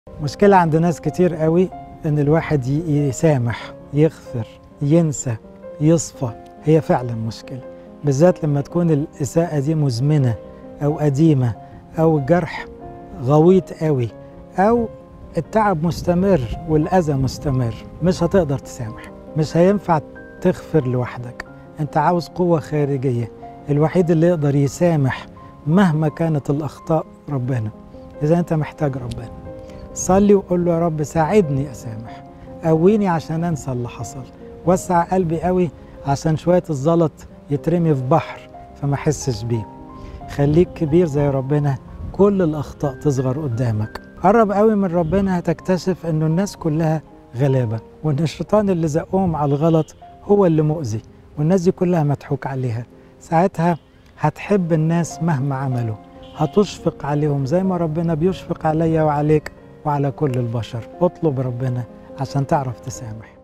مشكلة عند ناس كتير قوي إن الواحد ي- يسامح يغفر ينسى يصفى هي فعلا مشكلة بالذات لما تكون الإساءة دي مزمنة أو قديمة أو الجرح غويط قوي أو التعب مستمر والأذى مستمر مش هتقدر تسامح مش هينفع تغفر لوحدك أنت عاوز قوة خارجية الوحيد اللي يقدر يسامح مهما كانت الأخطاء ربنا إذا أنت محتاج ربنا صلي وقول له يا رب ساعدني أسامح قويني عشان أنسى اللي حصل وسع قلبي قوي عشان شوية الزلط يترمي في بحر فما أحسش بيه خليك كبير زي ربنا كل الأخطاء تصغر قدامك قرب قوي من ربنا هتكتشف انه الناس كلها غلابة وان الشيطان اللي زقهم على الغلط هو اللي مؤذي والناس دي كلها مضحوك عليها ساعتها هتحب الناس مهما عملوا هتشفق عليهم زي ما ربنا بيشفق عليا وعليك وعلى كل البشر اطلب ربنا عشان تعرف تسامح